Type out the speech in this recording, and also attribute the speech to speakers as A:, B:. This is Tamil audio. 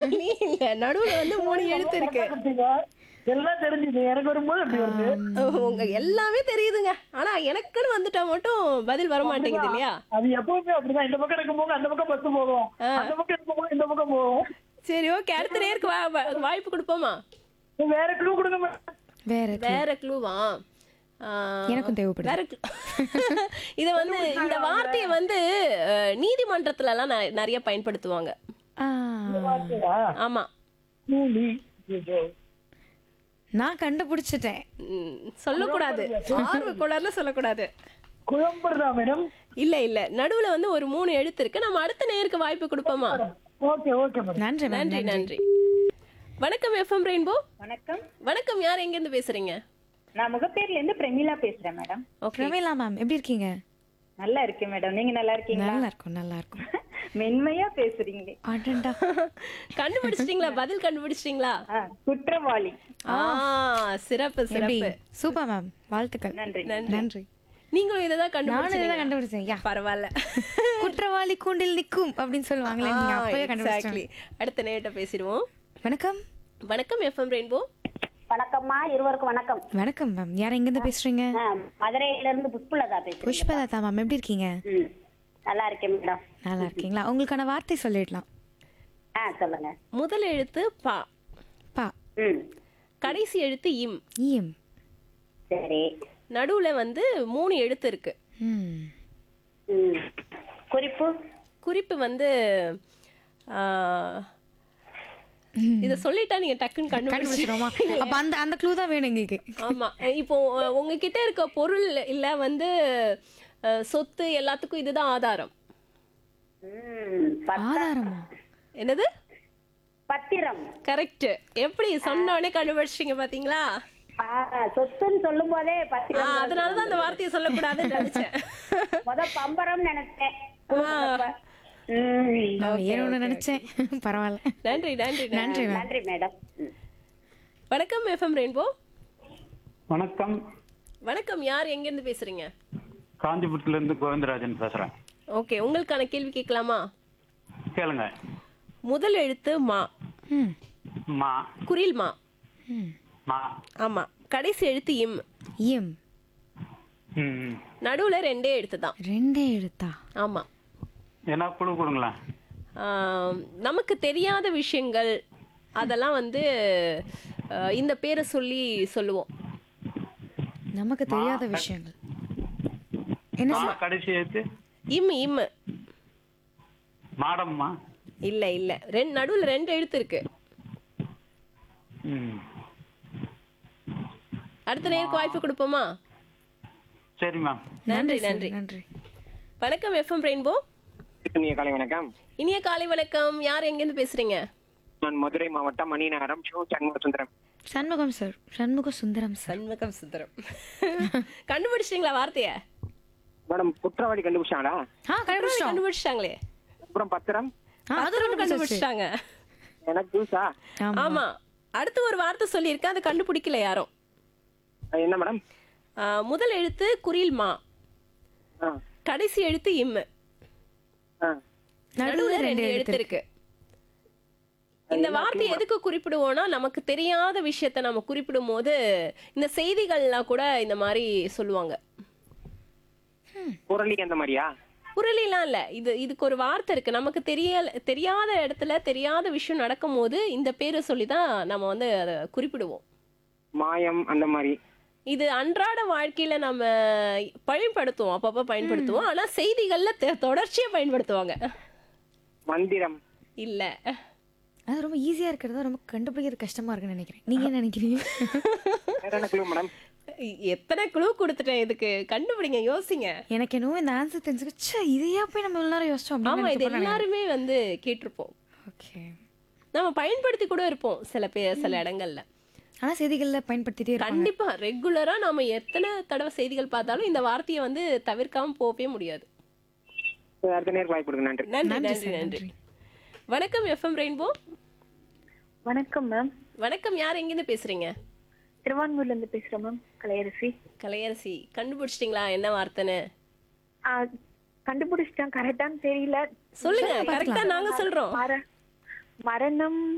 A: நீ இல்ல நடுவுல வந்து மூணு எழுத்து இருக்கு
B: கொடுத்தீங்க. எல்லாம் தெரிஞ்சுது எனக்கு வரும்போது அப்படி வருது
A: உங்க எல்லாமே தெரியுதுங்க ஆனா எனக்குன்னு வந்துட்டா மட்டும் பதில் வர மாட்டேங்குது இல்லையா
B: அது எப்பவுமே அப்படிதான் இந்த பக்கம் இருக்கும் போது அந்த பக்கம் பஸ் போகும் அந்த பக்கம் இருக்கும் போது இந்த பக்கம் போகும்
A: சரி ஓகே அடுத்த நேருக்கு வா- வா- வாய்ப்பு கொடுப்போமா
B: வேற க்ளூ கொடுங்க மேடம்.
C: வேற
A: வேற க்ளூவா
C: எனக்கும் தேவைப்படுது.
A: வேற clue. இது வந்து இந்த வார்த்தையை வந்து அஹ், நீதிமன்றத்துல எல்லாம் நெ- நிறைய பயன்படுத்துவாங்க
C: ஆ,
B: பாத்தீங்களா?
A: ஆமா
B: கூலி. ஐயோ.
C: நான் கண்டுபிடிச்சிட்டேன்
A: ம், சொல்லக்கூடாது ஆர்வ கோளாறுல சொல்லக்கூடாது
B: குழம்புறதா மேடம்
A: இல்ல இல்ல நடுவுல வந்து ஒரு மூணு எழுத்து இருக்கு நம்ம அடுத்த நேருக்கு வாய்ப்பு கொடுப்போமா
B: ஓகே ஓகே மேடம்
C: நன்றி மேம்
A: நன்றி நன்றி வணக்கம் எஃப்எம் ரெயின்போ
D: வணக்கம்
A: வணக்கம் யார் எங்க இருந்து பேசுறீங்க
D: நான் முகப்பேர்ல இருந்து பிரமிளா பேசுறேன் மேடம்
A: ஓகே
C: பிரமிளா மேம் எப்படி இருக்கீங்க
D: நல்லா இருக்கேன் மேடம் நீங்க நல்லா இருக்கீங்களா
C: நல்லா இருக்கும் நல்லா இருக்கும்
D: மென்மையா பேசுறீங்களே
C: அடண்டா
A: கண்டுபிடிச்சிட்டீங்களா பதில் கண்டுபிடிச்சிட்டீங்களா
D: ஆ, குற்றவாளி
A: ஆ சிறப்பு
C: எப்படி
A: சிறப்பு
C: சூப்பர் மேம் வாழ்த்துக்கள்
D: நன்றி
C: நன்றி
A: நீங்களும் இததான்
C: நானும் இதை
A: கண்டுபிடிச்சீங்க
C: கண்டுபிடிச்சேன் யா
A: பரவாயில்ல
C: குற்றவாளி கூண்டில் நிக்கும் அப்படின்னு சொல்லுவாங்களே நீங்க அப்பவே
A: எக்ஸாக்ட்லி
C: கண்டுபிடிச்சீங்க
A: அடுத்த நேரிட்ட பேசிடுவோம்
C: வணக்கம்
A: வணக்கம் எஃப்எம் ரெயின்போ
E: வணக்கம்மா இருவருக்கும் வணக்கம்
C: வணக்கம் மேம் யார் எங்க இருந்து பேசுறீங்க
E: ஆ, மதுரையில இருந்து புஷ்பலதா பேசுறேன்
C: புஷ்பலதா மேம் எப்படி இருக்கீங்க
E: ம், நல்லா இருக்கேன் மேடம்
C: நல்லா இருக்கீங்களா உங்களுக்கான வார்த்தை சொல்லிடலாம்
E: ஆ சொல்லுங்க
A: முதல் எழுத்து பா
C: பா
E: ம்
A: கடைசி எழுத்து இம்
C: ஈயம்
E: சரி
A: நடுவுல வந்து மூணு எழுத்து இருக்கு
C: ம்
E: ம் குறிப்பு
A: குறிப்பு வந்து ஆ, இத சொல்லிட்டா நீங்க டக்குன்னு
C: கண்டுபிடிச்சிருவோமா
A: கண்டுபிடிச்சிருவோமா
C: அப்ப அந்த அந்த க்ளூ தான் வேணும் எங்களுக்கு
A: ஆமா இப்போ அஹ், உங்ககிட்ட இருக்க பொருள் இல்ல வந்து அஹ், சொத்து எல்லாத்துக்கும் இதுதான் ஆதாரம்
E: ம் ப-
C: ஆதாரமா
A: என்னது
E: பத்திரம்
A: கரெக்ட் எப்படி சொன்ன உடனே கண்டுபிடிச்சிட்டீங்க பாத்தீங்களா
E: ஆ, சொத்துன்னு சொல்லும் போதே
A: ஆ,
E: பத்திரம்
A: அதனாலதான் அந்த வார்த்தையை சொல்லக்கூடாதுன்னு நினைச்சேன்
E: முத பம்பரம் நினைச்சேன்
A: ஆ.
E: ம்,
C: நான் வேற ஒண்ணு நினைச்சேன் பரவாயில்ல
A: நன்றி நன்றி நன்றி
C: நன்றி மேம்
E: நன்றி மேடம் ம்.
A: வணக்கம் எஃப்எம் ரெயின்போ
F: வணக்கம்
A: வணக்கம் யார் எங்க இருந்து பேசுறீங்க
F: காஞ்சிபுரத்துல இருந்து கோவிந்தராஜன் பேசுறேன்
A: ஓகே உங்களுக்கான கேள்வி கேட்கலாமா
F: கேளுங்க
A: முதல் எழுத்து மா
C: ம்
F: மா
A: குரில் மா
C: ம்
F: மா
A: ஆமா கடைசி எழுத்து இம்
C: ஈயம்
F: ம் ம்.
A: நடுவுல ரெண்டே எழுத்து தான்
C: ரெண்டே எழுத்தா
A: ஆமா
F: என்ன குழு கொடுங்களேன்
A: ஆம், நமக்கு தெரியாத விஷயங்கள் அதெல்லாம் வந்து அஹ், இந்த பேரை சொல்லி சொல்லுவோம்
C: நமக்கு தெரியாத விஷயங்கள் என்ன
F: மா கடைசி எழுத்து
A: இம் இம்
F: மாடம்மா
A: இல்ல இல்ல ரெண்டு நடுவுல ரெண்டு எழுத்து இருக்கு
F: ம்
A: அடுத்த நேருக்கு வாய்ப்பு கொடுப்போமா
F: சரி மேம்
A: நன்றி
C: சார்,
A: நன்றி
C: நன்றி
A: வணக்கம் எஃப்எம் ரெயின்போ
G: இனிய காலை வணக்கம்
A: இனிய காலை வணக்கம் யார் எங்கேருந்து பேசுறீங்க
G: நான் மதுரை மாவட்டம் மணிநகரம் ஷோ சண்முக சுந்தரம்
C: சண்முகம் சார் சண்முக சுந்தரம் சார்
A: சண்முகம் சுந்தரம் கண்டுபிடிச்சிட்டீங்களா வார்த்தைய
G: மேடம் குற்றவாளி கண்டுபிடிச்சாங்களா
C: ஆ கண்டுபிடிச்சோம்
A: கண்டுபிடிச்சிட்டாங்களே
G: அப்புறம் பத்திரம்
C: ஆ,
A: அதுவும் கண்டுபிடிச்சிட்டாங்க
G: எனக்கு ஜூஸா
C: ஆமா
A: ஆமா அடுத்து ஒரு வார்த்தை சொல்லியிருக்கேன் அதை கண்டுபிடிக்கல யாரும்
G: என்ன மேடம்
A: ஆ, முதல் எழுத்து குரில் மா
G: ஆ
A: கடைசி எழுத்து இம்மு
G: ஆ
A: நடுவுல ரெண்டு எழுத்து இருக்கு இந்த வார்த்தை எதுக்கு குறிப்பிடுவோம்னா நமக்கு தெரியாத விஷயத்த நம்ம குறிப்பிடும் போது இந்த செய்திகள்லாம் கூட இந்த மாதிரி சொல்லுவாங்க
G: புரளி அந்த மாதிரியா
A: புரளிலாம் இல்ல இது இதுக்கு ஒரு வார்த்தை இருக்கு நமக்கு தெரிய தெரியாத இடத்துல தெரியாத விஷயம் நடக்கும் போது இந்த பேரை சொல்லி தான் நம்ம வந்து அதை குறிப்பிடுவோம்
G: மாயம் அந்த மாதிரி
A: இது அன்றாட வாழ்க்கையில நம்ம பயன்படுத்துவோம் அப்பப்ப பயன்படுத்துவோம் ஆனா செய்திகள்ல தெ- தொடர்ச்சியா பயன்படுத்துவாங்க
G: மந்திரம்
A: இல்ல
C: அது ரொம்ப ஈஸியா இருக்கிறதா ரொம்ப கண்டுபிடிக்கிறது கஷ்டமா இருக்குன்னு நினைக்கிறேன் நீங்க என்ன நினைக்கிறீங்க
G: வேற என்ன clue மேடம்
A: எத்தனை குழு கொடுத்துட்டேன் இதுக்கு கண்டுபிடிங்க யோசிங்க
C: எனக்கு என்னவோ இந்த ஆன்சர் தெரிஞ்சுக்க ச்சே இதையா போய் நம்ம இவ்வளவு நேரம் யோசிச்சோம்
A: ஆமா இது
C: அப்படின்னு
A: எல்லாருமே வந்து கேட்டிருப்போம்
C: ஓகே
A: நம்ம பயன்படுத்தி கூட இருப்போம் சில பேர் சில இடங்கள்ல
C: ஆனா செய்திகள்ல பயன்படுத்திட்டே இருப்பாங்க
A: கண்டிப்பா ரெகுலரா நாம எத்தனை தடவை செய்திகள் பார்த்தாலும் இந்த வார்த்தையை வந்து தவிர்க்காம போகவே முடியாது
G: அடுத்த நேரம் வாய்ப்பு கொடுங்க நன்றி
A: நன்றி
C: நன்றி
A: நன்றி
C: சார்,
A: நன்றி
C: நன்றி.
A: வணக்கம் எஃப்எம் ரெயின்போ
D: வணக்கம் மேம்
A: வணக்கம் யார் எங்கிருந்து பேசுறீங்க
D: திருவான்மூர்ல இருந்து பேசுறேன் மேம் கலையரசி
A: கலையரசி கண்டுபிடிச்சிட்டீங்களா என்ன வார்த்தைன்னு
D: ஆ, கண்டுபிடிச்சிட்டேன் கரெக்டான்னு தெரியல
A: சொல்லுங்க கரெக்டா நாங்க சொல்றோம்
D: மர மரணம்